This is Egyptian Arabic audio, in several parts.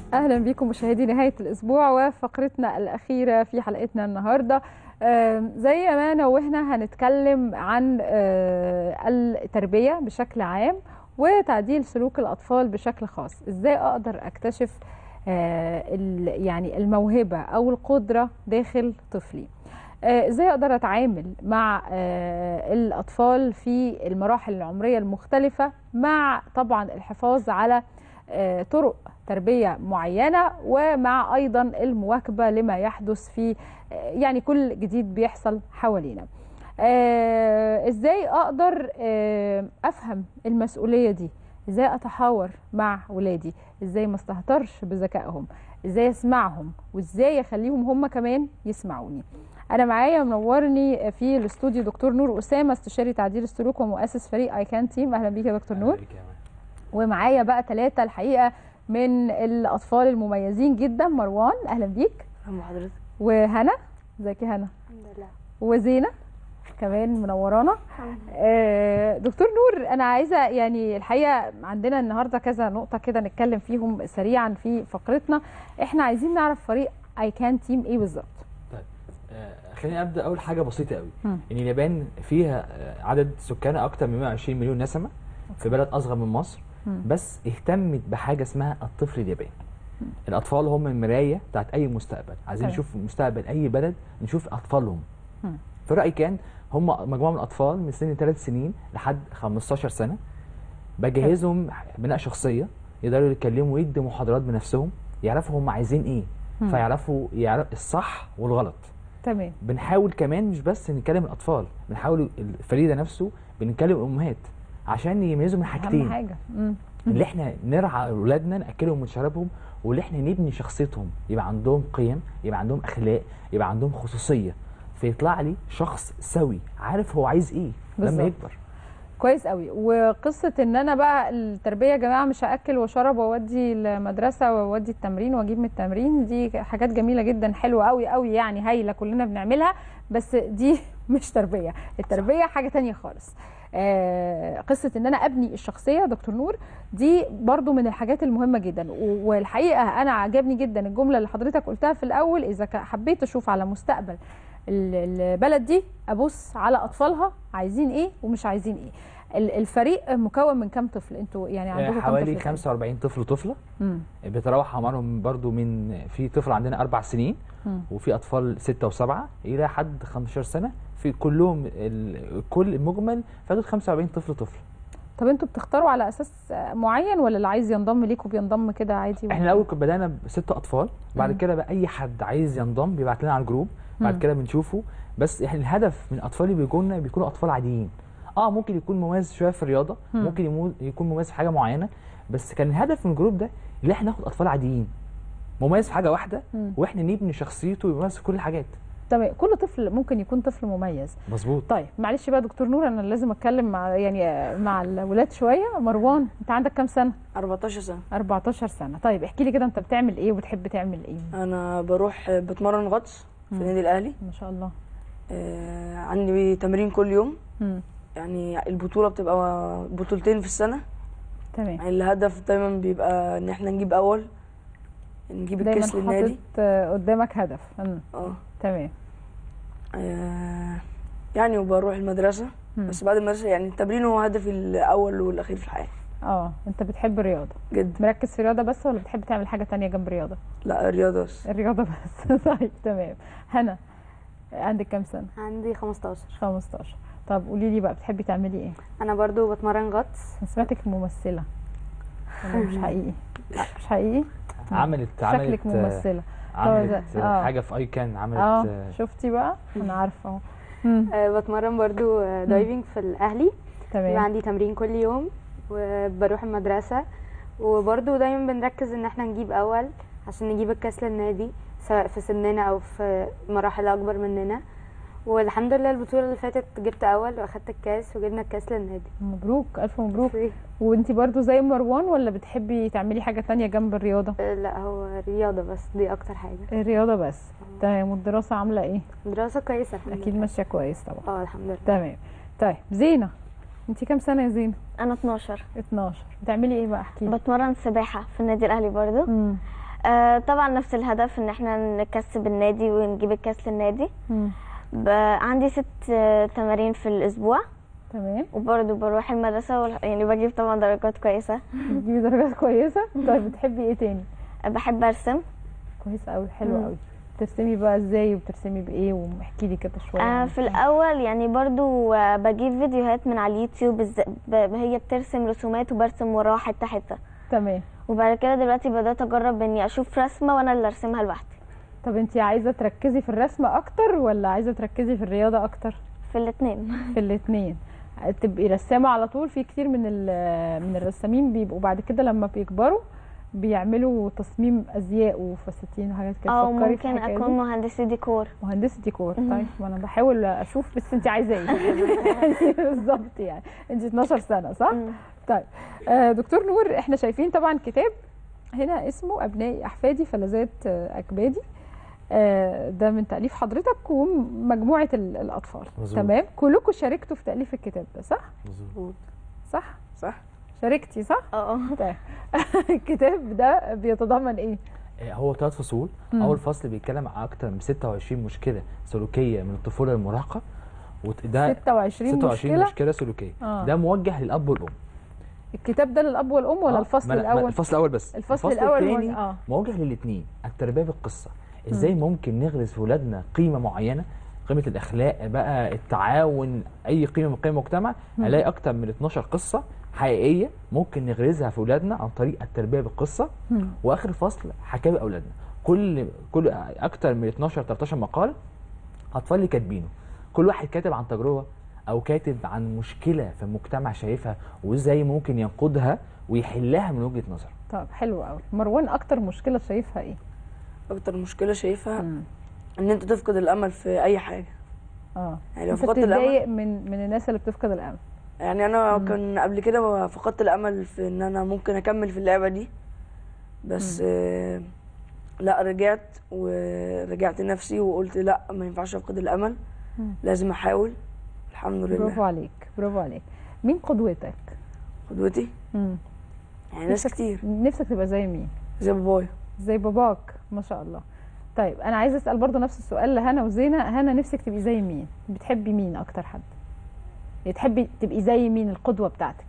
اهلا بكم مشاهدي نهايه الاسبوع وفقرتنا الاخيره في حلقتنا النهارده آم، زي ما نوهنا هنتكلم عن آه، التربيه بشكل عام وتعديل سلوك الاطفال بشكل خاص ازاي اقدر اكتشف آه، ال- يعني الموهبه او القدره داخل طفلي آه، ازاي اقدر اتعامل مع آه، الاطفال في المراحل العمريه المختلفه مع طبعا الحفاظ على آه، طرق تربيه معينه ومع ايضا المواكبه لما يحدث في آه، يعني كل جديد بيحصل حوالينا آه، ازاي اقدر آه، افهم المسؤوليه دي ازاي اتحاور مع ولادي ازاي ما استهترش بذكائهم ازاي اسمعهم وازاي اخليهم هم كمان يسمعوني انا معايا منورني في الاستوديو دكتور نور اسامه استشاري تعديل السلوك ومؤسس فريق اي كان تيم اهلا بيك يا دكتور نور ومعايا بقى ثلاثه الحقيقه من الاطفال المميزين جدا مروان اهلا بيك اهلا بحضرتك وهنا ازيك يا هنا الحمد لله وزينه كمان منورانا آه، دكتور نور انا عايزه يعني الحقيقه عندنا النهارده كذا نقطه كده نتكلم فيهم سريعا في فقرتنا احنا عايزين نعرف فريق اي كان تيم ايه بالظبط آه، خليني ابدا اول حاجه بسيطه قوي مم. ان اليابان فيها آه، عدد سكانها اكتر من 120 مليون نسمه في بلد اصغر من مصر مم. بس اهتمت بحاجه اسمها الطفل الياباني الاطفال هم المرايه بتاعت اي مستقبل عايزين تمام. نشوف مستقبل اي بلد نشوف اطفالهم مم. في رايي كان هم مجموعه من الاطفال من سن 3 سنين لحد 15 سنه بجهزهم بناء شخصيه يقدروا يتكلموا ويدوا محاضرات بنفسهم يعرفوا هم عايزين ايه مم. فيعرفوا يعرف الصح والغلط تمام بنحاول كمان مش بس نتكلم الاطفال بنحاول الفريق ده نفسه بنتكلم الامهات عشان يميزوا من اهم حاجتين حاجه مم. اللي احنا نرعى اولادنا ناكلهم ونشربهم واللي احنا نبني شخصيتهم يبقى عندهم قيم يبقى عندهم اخلاق يبقى عندهم خصوصيه فيطلع لي شخص سوي عارف هو عايز ايه بالظبط. لما يكبر كويس قوي وقصه ان انا بقى التربيه يا جماعه مش هاكل واشرب واودي المدرسه واودي التمرين واجيب من التمرين دي حاجات جميله جدا حلوه قوي قوي يعني هايله كلنا بنعملها بس دي مش تربيه التربيه حاجه تانية خالص آه قصه ان انا ابني الشخصيه دكتور نور دي برضو من الحاجات المهمه جدا و- والحقيقه انا عجبني جدا الجمله اللي حضرتك قلتها في الاول اذا كا- حبيت اشوف على مستقبل ال- البلد دي ابص على اطفالها عايزين ايه ومش عايزين ايه ال- الفريق مكون من كام طفل انتوا يعني عندكم كام حوالي طفل 45 طفل وطفله مم. بيتراوح اعمارهم برضو من في طفل عندنا اربع سنين مم. وفي اطفال ستة وسبعة الى حد 15 سنه في كلهم ال- كل المجمل في حدود 45 طفل طفل طب انتوا بتختاروا على اساس معين ولا اللي عايز ينضم ليكم بينضم كده عادي ولا- احنا الاول كنا بدانا بست اطفال بعد مم. كده بقى اي حد عايز ينضم بيبعت لنا على الجروب بعد مم. كده بنشوفه بس احنا الهدف من الاطفال اللي بيجوا لنا بيكونوا اطفال عاديين اه ممكن يكون مميز شويه في الرياضه مم. ممكن يمو- يكون مميز في حاجه معينه بس كان الهدف من الجروب ده اللي احنا ناخد اطفال عاديين مميز في حاجه واحده مم. واحنا نبني شخصيته يميز في كل الحاجات تمام كل طفل ممكن يكون طفل مميز مظبوط طيب معلش بقى دكتور نور انا لازم اتكلم مع يعني مع الولاد شويه مروان انت عندك كام سنه 14 سنه 14 سنه طيب احكي لي كده انت بتعمل ايه وبتحب تعمل ايه انا بروح بتمرن غطس في مم. النادي الاهلي ما شاء الله آه عندي تمرين كل يوم مم. يعني البطوله بتبقى بطولتين في السنه تمام يعني الهدف دايما بيبقى ان احنا نجيب اول نجيب دايما الكاس للنادي حاطط آه، قدامك هدف مم. اه تمام آه، يعني وبروح المدرسه مم. بس بعد المدرسه يعني التمرين هو هدفي الاول والاخير في الحياه اه انت بتحب الرياضه جدا مركز في الرياضه بس ولا بتحب تعمل حاجه تانية جنب الرياضه لا الرياضه بس الرياضه بس طيب تمام هنا عندك كام سنه عندي 15 15 طب قولي لي بقى بتحبي تعملي ايه انا برضو بتمرن غطس انا سمعتك ممثله ولا مش حقيقي لا مش حقيقي عملت عملت شكلك آه، ممثله عملت طب- آه، آه. حاجه في اي كان عملت اه آه، شفتي بقى انا عارفه اهو مم، أه بتمرن برضو آه، دايفنج في الاهلي بيبقى تمام عندي تمرين كل يوم وبروح المدرسه وبرضو دايما بنركز ان احنا نجيب اول عشان نجيب الكاس للنادي سواء في سننا او في مراحل اكبر مننا والحمد لله البطوله اللي فاتت جبت اول واخدت الكاس وجبنا الكاس للنادي مبروك الف مبروك وانتي برضو زي مروان ولا بتحبي تعملي حاجه تانية جنب الرياضه أه لا هو رياضه بس دي اكتر حاجه الرياضه بس تمام والدراسه عامله ايه دراسه كويسه الحمد اكيد لله ماشيه كويس طبعا اه الحمد لله تمام طيب زينه انتي كام سنه يا زينه انا 12 12 بتعملي ايه بقى احكي لي بتمرن سباحه في النادي الاهلي برضو مم. آه طبعا نفس الهدف ان احنا نكسب النادي ونجيب الكاس للنادي مم. ب... عندي ست آه، تمارين في الاسبوع تمام وبرضه بروح المدرسه وال- يعني بجيب طبعا درجات كويسه بتجيبي درجات كويسه طيب بتحبي ايه تاني آه، بحب ارسم كويس قوي حلو مم. قوي بترسمي بقى ازاي وبترسمي بايه واحكي لي كده شويه آه عن في الرسم. الاول يعني برضو آه بجيب فيديوهات من على اليوتيوب إز- ب- هي بترسم رسومات وبرسم وراها حته حته تمام وبعد كده دلوقتي بدات اجرب اني اشوف رسمه وانا اللي ارسمها لوحدي طب انت عايزه تركزي في الرسم اكتر ولا عايزه تركزي في الرياضه اكتر في الاثنين في الاثنين تبقي رسامه على طول في كتير من ال- من الرسامين بيبقوا بعد كده لما بيكبروا بيعملوا تصميم ازياء وفساتين وحاجات كده او فكري في ممكن الحكاية اكون دي. مهندسه ديكور مهندسه ديكور طيب ما انا بحاول اشوف بس انت عايزه ايه يعني بالظبط يعني انت 12 سنه صح مم. طيب آه، دكتور نور احنا شايفين طبعا كتاب هنا اسمه ابنائي احفادي فلذات آه، اكبادي آه، ده من تاليف حضرتك ومجموعه ال- الاطفال مظبوط. تمام كلكم شاركتوا في تاليف الكتاب ده صح مظبوط صح صح شاركتي صح اه طيب الكتاب ده بيتضمن ايه آه، هو ثلاث فصول مم. اول فصل بيتكلم عن اكتر من 26 مشكله سلوكيه من الطفوله للمراهقه وده 26 26 مشكله مشكله سلوكيه آه. ده موجه للاب والام الكتاب ده للاب والام ولا آه، الفصل ما أنا- ما الاول الفصل الاول بس الفصل الأول الثاني موجه- آه. موجه للاثنين التربيه بالقصه ازاي ممكن نغرس في ولادنا قيمه معينه قيمه الاخلاق بقى التعاون اي قيمه من قيم المجتمع هلاقي اكتر من 12 قصه حقيقيه ممكن نغرزها في ولادنا عن طريق التربيه بالقصه مم. واخر فصل حكاوي اولادنا كل كل اكتر من 12 13 مقال اطفال اللي كاتبينه كل واحد كاتب عن تجربه او كاتب عن مشكله في المجتمع شايفها وازاي ممكن ينقدها ويحلها من وجهه نظر طب حلو قوي مروان اكتر مشكله شايفها ايه اكتر مشكله شايفها مم. ان انت تفقد الامل في اي حاجه اه يعني لو انت فقدت الامل بتتضايق من من الناس اللي بتفقد الامل يعني انا كان قبل كده فقدت الامل في ان انا ممكن اكمل في اللعبه دي بس آه لا رجعت ورجعت نفسي وقلت لا ما ينفعش افقد الامل مم. لازم احاول الحمد برافو لله عليك برافو عليك مين قدوتك قدوتي مم. يعني ناس كتير نفسك تبقى زي مين زي بابايا زي باباك ما شاء الله طيب انا عايزه اسال برضو نفس السؤال لهنا وزينه هنا نفسك تبقي زي مين بتحبي مين اكتر حد يعني تحبي تبقي زي مين القدوه بتاعتك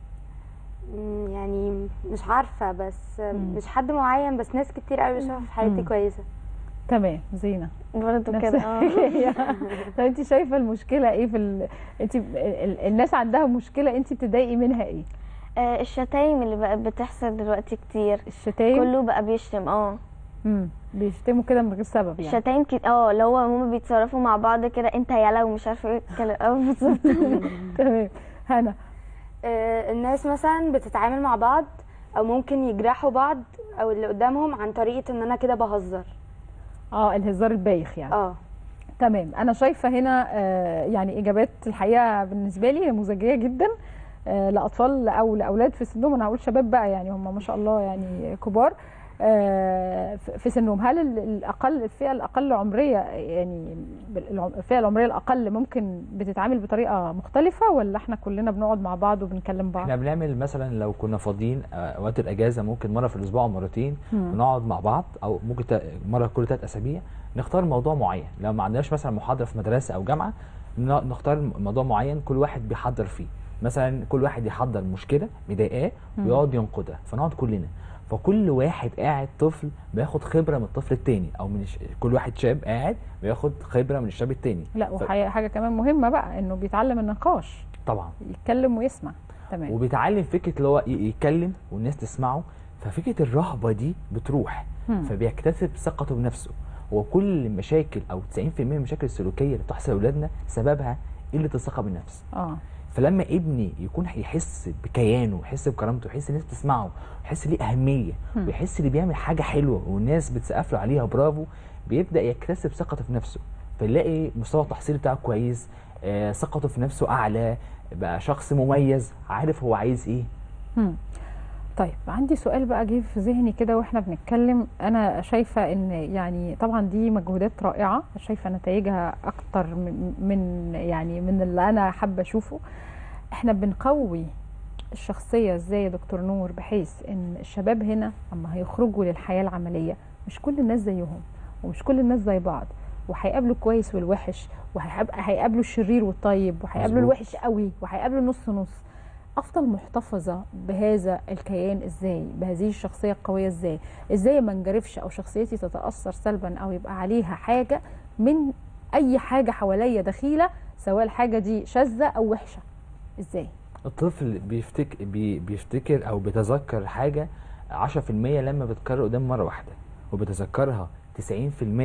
مم، يعني مش عارفه بس مم. مش حد معين بس ناس كتير قوي بشوفها في حياتي مم. كويسه تمام زينه برضه نفس كده اه الحكاية. طب انت شايفه المشكله ايه في ال... انت ال... ال- الناس عندها مشكله انت بتضايقي منها ايه آه، الشتايم اللي بقت بتحصل دلوقتي كتير الشتايم كله بقى بيشتم اه امم بيشتموا كده من غير سبب يعني الشتايم كت... اه اللي هو هما بيتصرفوا مع بعض كده انت يالا ومش عارفه ايه الكلام اه بالظبط تمام هنا آه، الناس مثلا بتتعامل مع بعض او ممكن يجرحوا بعض او اللي قدامهم عن طريقه ان انا كده بهزر اه الهزار البايخ يعني اه تمام انا شايفه هنا آه، يعني اجابات الحقيقه بالنسبه لي نموذجيه جدا آه، لاطفال او لاولاد في سنهم انا هقول شباب بقى يعني هم ما شاء الله يعني كبار آه، في في سنهم هل ال- الاقل الفئه الاقل عمريه يعني بالعم- الفئه العمريه الاقل ممكن بتتعامل بطريقه مختلفه ولا احنا كلنا بنقعد مع بعض وبنكلم بعض احنا بنعمل مثلا لو كنا فاضيين آه، وقت الاجازه ممكن مره في الاسبوع او مرتين مم. ونقعد مع بعض او ممكن تا- مره كل ثلاث اسابيع نختار موضوع معين لو ما عندناش مثلا محاضره في مدرسه او جامعه ن- نختار موضوع معين كل واحد بيحضر فيه مثلا كل واحد يحضر مشكله مضايقاه ويقعد ينقدها فنقعد كلنا فكل واحد قاعد طفل بياخد خبره من الطفل التاني او من الش... كل واحد شاب قاعد بياخد خبره من الشاب التاني لا وحاجه حاجه كمان مهمه بقى انه بيتعلم النقاش طبعا يتكلم ويسمع تمام وبيتعلم فكره اللي هو ي- يتكلم والناس تسمعه ففكره الرهبه دي بتروح مم. فبيكتسب ثقته بنفسه وكل المشاكل او 90% من المشاكل السلوكيه اللي بتحصل لاولادنا سببها قله الثقه بالنفس اه فلما ابني يكون يحس بكيانه يحس بكرامته يحس الناس بتسمعه يحس ليه اهميه مم. ويحس اللي بيعمل حاجه حلوه والناس بتسقف له عليها برافو بيبدا يكتسب ثقته في نفسه فنلاقي مستوى التحصيل بتاعه كويس آه، ثقته في نفسه اعلى بقى شخص مميز عارف هو عايز ايه مم. طيب عندي سؤال بقى جه في ذهني كده واحنا بنتكلم انا شايفه ان يعني طبعا دي مجهودات رائعه شايفه نتائجها اكتر من من يعني من اللي انا حابه اشوفه احنا بنقوي الشخصيه ازاي يا دكتور نور بحيث ان الشباب هنا اما هيخرجوا للحياه العمليه مش كل الناس زيهم ومش كل الناس زي بعض وهيقابلوا الكويس والوحش وهيقابلوا الشرير والطيب وهيقابلوا مظبوط. الوحش قوي وهيقابلوا نص نص افضل محتفظه بهذا الكيان ازاي بهذه الشخصيه القويه ازاي ازاي ما انجرفش او شخصيتي تتاثر سلبا او يبقى عليها حاجه من اي حاجه حواليا دخيله سواء الحاجه دي شاذه او وحشه ازاي الطفل بيفتك بي بيفتكر او بيتذكر حاجه 10% لما بتكرر قدام مره واحده وبيتذكرها 90%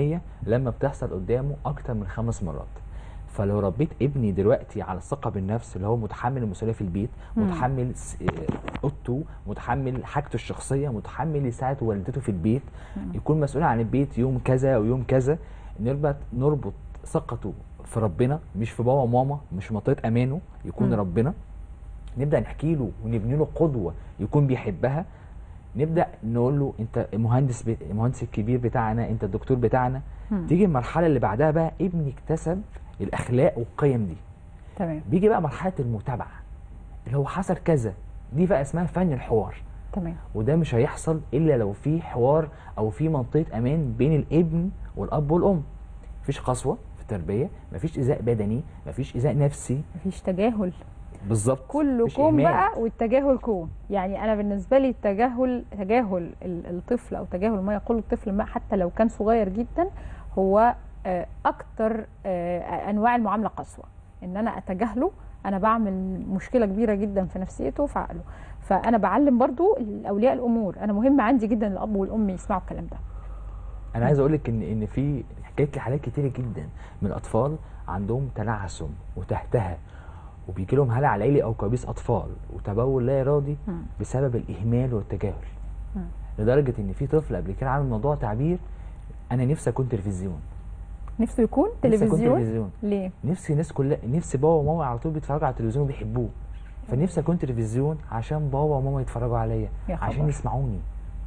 لما بتحصل قدامه اكتر من خمس مرات فلو ربيت ابني دلوقتي على الثقه بالنفس اللي هو متحمل المسؤوليه في البيت مم. متحمل س- آه، اوضته متحمل حاجته الشخصيه متحمل يساعد والدته في البيت يكون مسؤول عن البيت يوم كذا ويوم كذا نربط نربط ثقته في ربنا مش في بابا وماما مش في منطقه امانه يكون مم. ربنا نبدا نحكي له ونبني له قدوه يكون بيحبها نبدا نقول له انت المهندس بي... المهندس الكبير بتاعنا انت الدكتور بتاعنا مم. تيجي المرحله اللي بعدها بقى ابني اكتسب الاخلاق والقيم دي تمام بيجي بقى مرحله المتابعه اللي هو حصل كذا دي بقى اسمها فن الحوار تمام وده مش هيحصل الا لو في حوار او في منطقه امان بين الابن والاب والام مفيش قسوه في التربيه مفيش ايذاء بدني مفيش ايذاء نفسي مفيش تجاهل بالظبط كله مفيش كوم إهمال. بقى والتجاهل كوم يعني انا بالنسبه لي التجاهل تجاهل ال- الطفل او تجاهل ما يقوله الطفل ما حتى لو كان صغير جدا هو آه، اكتر آه، انواع المعامله قسوه ان انا اتجاهله انا بعمل مشكله كبيره جدا في نفسيته وفي عقله فانا بعلم برضو اولياء الامور انا مهم عندي جدا الاب والام يسمعوا الكلام ده انا عايز اقول لك ان ان في حكايه لي حالات كتيره جدا من الاطفال عندهم تنعسم وتهتهه وبيجي لهم هلع ليلي او كوابيس اطفال وتبول لا ارادي مم. بسبب الاهمال والتجاهل مم. لدرجه ان في طفل قبل كده عامل موضوع تعبير انا نفسي اكون تلفزيون نفسه يكون نفسي أكون تلفزيون تلفزيون ليه نفسي الناس كلها نفسي بابا وماما على طول بيتفرجوا على التلفزيون وبيحبوه فنفسي اكون تلفزيون عشان بابا وماما يتفرجوا عليا يا خبر. عشان يسمعوني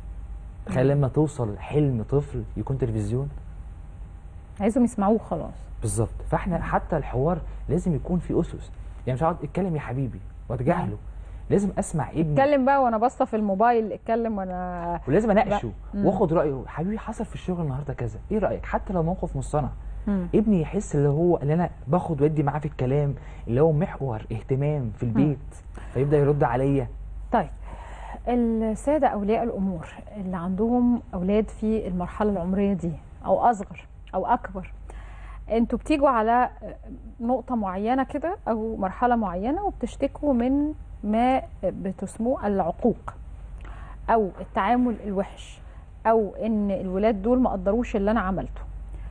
تخيل لما توصل حلم طفل يكون تلفزيون عايزهم يسمعوه خلاص بالظبط فاحنا حتى الحوار لازم يكون في اسس يعني مش هقعد اتكلم يا حبيبي واتجاهله لازم اسمع ابني اتكلم بقى وانا باصه في الموبايل اتكلم وانا ولازم اناقشه مم. واخد رايه حبيبي حصل في الشغل النهارده كذا ايه رايك حتى لو موقف مصطنع مم. ابني يحس اللي هو اللي انا باخد ودي معاه في الكلام اللي هو محور اهتمام في البيت فيبدا يرد عليا طيب السادة أولياء الأمور اللي عندهم أولاد في المرحلة العمرية دي أو أصغر أو أكبر انتوا بتيجوا على نقطة معينة كده أو مرحلة معينة وبتشتكوا من ما بتسموه العقوق أو التعامل الوحش أو إن الولاد دول ما قدروش اللي أنا عملته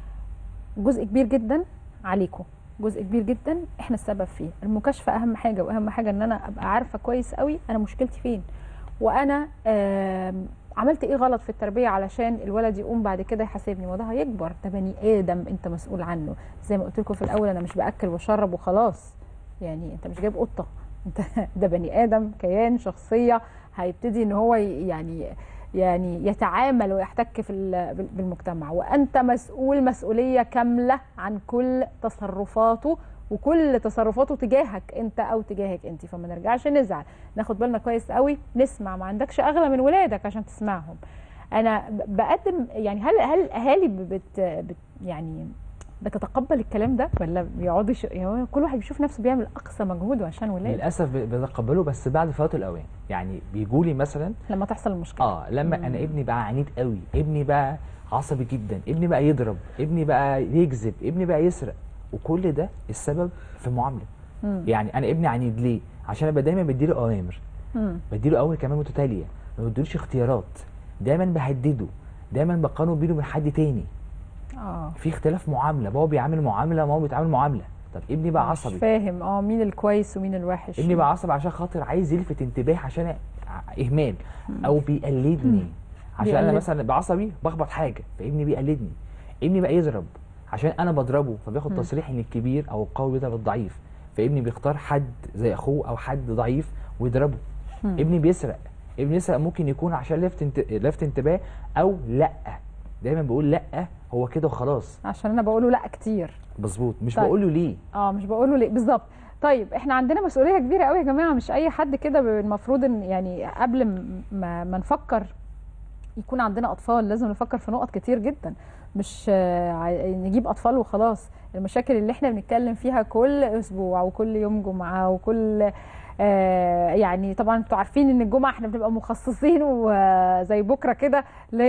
جزء كبير جدا عليكم جزء كبير جدا احنا السبب فيه المكاشفه اهم حاجه واهم حاجه ان انا ابقى عارفه كويس قوي انا مشكلتي فين وانا آم، عملت ايه غلط في التربيه علشان الولد يقوم بعد كده يحاسبني وده هيكبر ده بني ادم انت مسؤول عنه زي ما قلت لكم في الاول انا مش باكل واشرب وخلاص يعني انت مش جايب قطه انت ده بني ادم كيان شخصيه هيبتدي ان هو ي- يعني يعني يتعامل ويحتك في ال- بال- بالمجتمع وانت مسؤول مسؤوليه كامله عن كل تصرفاته وكل تصرفاته تجاهك انت او تجاهك انت فما نرجعش نزعل ناخد بالنا كويس قوي نسمع ما عندكش اغلى من ولادك عشان تسمعهم انا ب- بقدم يعني هل هل الاهالي بت بت يعني بتتقبل الكلام ده ولا بيقعدوا يش... يعني كل واحد بيشوف نفسه بيعمل اقصى مجهوده عشان ولاده للاسف ب- بتقبله بس بعد فوات الاوان يعني بيجوا لي مثلا لما تحصل المشكله اه لما مم. انا ابني بقى عنيد قوي ابني بقى عصبي جدا ابني بقى يضرب ابني بقى يكذب ابني بقى يسرق وكل ده السبب في المعامله مم. يعني انا ابني عنيد ليه عشان ابقى دايما بديله اوامر مم. بديله اوامر كمان متتاليه ما بديلوش اختيارات دايما بهدده دايما بقارنه بينه من حد تاني اه في اختلاف معامله بابا بيعامل معامله ماما بيتعامل معامله طب ابني بقى مش عصبي فاهم اه مين الكويس ومين الوحش ابني بقى عصبي عشان خاطر عايز يلفت انتباه عشان ع- اهمال او بيقلدني عشان انا بيقلد. مثلا بعصبي بخبط حاجه فابني بيقلدني ابني بقى يضرب عشان انا بضربه فبياخد تصريح ان الكبير او القوي بيضرب الضعيف فابني بيختار حد زي اخوه او حد ضعيف ويضربه مم. ابني بيسرق ابني يسرق ممكن يكون عشان لفت انت... لفت انتباه او لا دايما بقول لا هو كده وخلاص عشان انا بقوله لا كتير مظبوط مش طيب. بقول له ليه اه مش بقوله ليه بالظبط طيب احنا عندنا مسؤوليه كبيره قوي يا جماعه مش اي حد كده المفروض ان يعني قبل م- ما, ما نفكر يكون عندنا اطفال لازم نفكر في نقط كتير جدا مش آه، عاي- نجيب اطفال وخلاص المشاكل اللي احنا بنتكلم فيها كل اسبوع وكل يوم جمعه وكل آه، يعني طبعا انتوا عارفين ان الجمعه احنا بنبقى مخصصين وزي بكره كده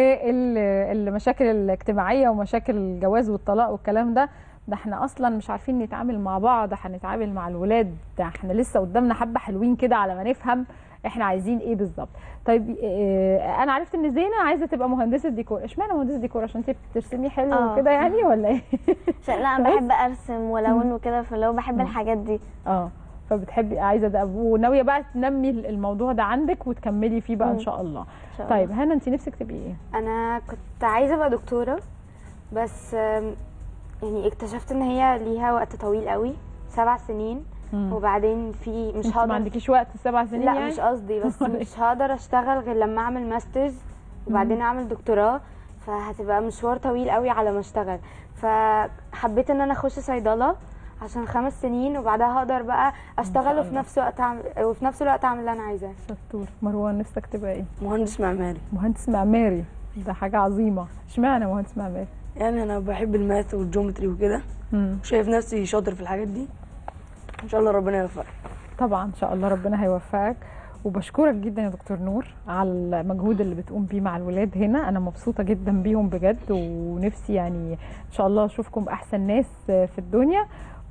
للمشاكل الاجتماعيه ومشاكل الجواز والطلاق والكلام ده ده احنا اصلا مش عارفين نتعامل مع بعض هنتعامل مع الولاد ده احنا لسه قدامنا حبه حلوين كده على ما نفهم احنا عايزين ايه بالظبط طيب اه انا عرفت ان زينه عايزه تبقى مهندسه ديكور اشمعنى مهندسه ديكور عشان انت بترسمي حلو اه. وكده يعني ولا ايه عشان لا انا بحب ارسم والون وكده فلو بحب الحاجات دي اه فبتحبي عايزه ده وناويه بقى تنمي الموضوع ده عندك وتكملي فيه بقى ان مم. شاء الله إن شاء طيب هنا انت نفسك تبقي ايه انا كنت عايزه ابقى دكتوره بس آم، يعني اكتشفت ان هي ليها وقت طويل قوي سبع سنين مم. وبعدين في مش انت ما هقدر عندكيش وقت السبع سنين لا يعني مش قصدي بس ولا مش هقدر اشتغل غير لما اعمل ماسترز وبعدين اعمل دكتوراه فهتبقى مشوار طويل قوي على ما اشتغل فحبيت ان انا اخش صيدله عشان خمس سنين وبعدها هقدر بقى اشتغل وفي الله. نفس الوقت اعمل وفي نفس الوقت اعمل اللي انا عايزاه شطور مروان نفسك تبقى ايه مهندس معماري مهندس معماري ده حاجه عظيمه اشمعنى مهندس معماري يعني انا بحب الماث والجيومتري وكده مم. شايف نفسي شاطر في الحاجات دي ان شاء الله ربنا يوفقك طبعا ان شاء الله ربنا هيوفقك وبشكرك جدا يا دكتور نور على المجهود اللي بتقوم بيه مع الولاد هنا انا مبسوطه جدا بيهم بجد ونفسي يعني ان شاء الله اشوفكم احسن ناس في الدنيا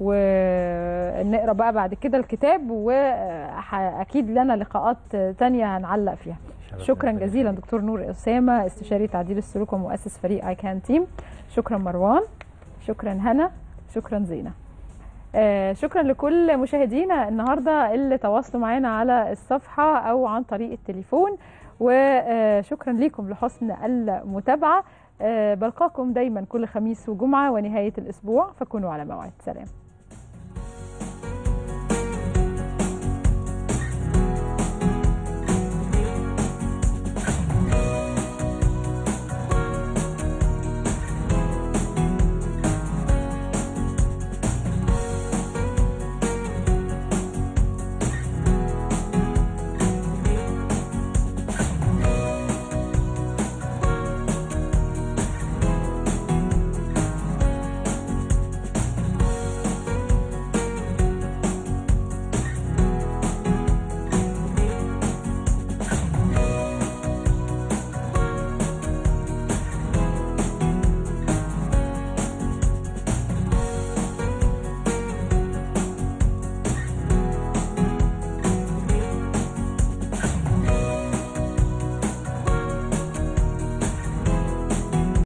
ونقرا بقى بعد كده الكتاب واكيد لنا لقاءات تانية هنعلق فيها شكرا جزيلا دكتور نور اسامه استشاري تعديل السلوك ومؤسس فريق اي كان تيم شكرا مروان شكرا هنا شكرا زينه آه، شكرا لكل مشاهدينا النهارده اللي تواصلوا معانا على الصفحه او عن طريق التليفون وشكرا لكم لحسن المتابعه آه، بلقاكم دايما كل خميس وجمعه ونهايه الاسبوع فكونوا على موعد سلام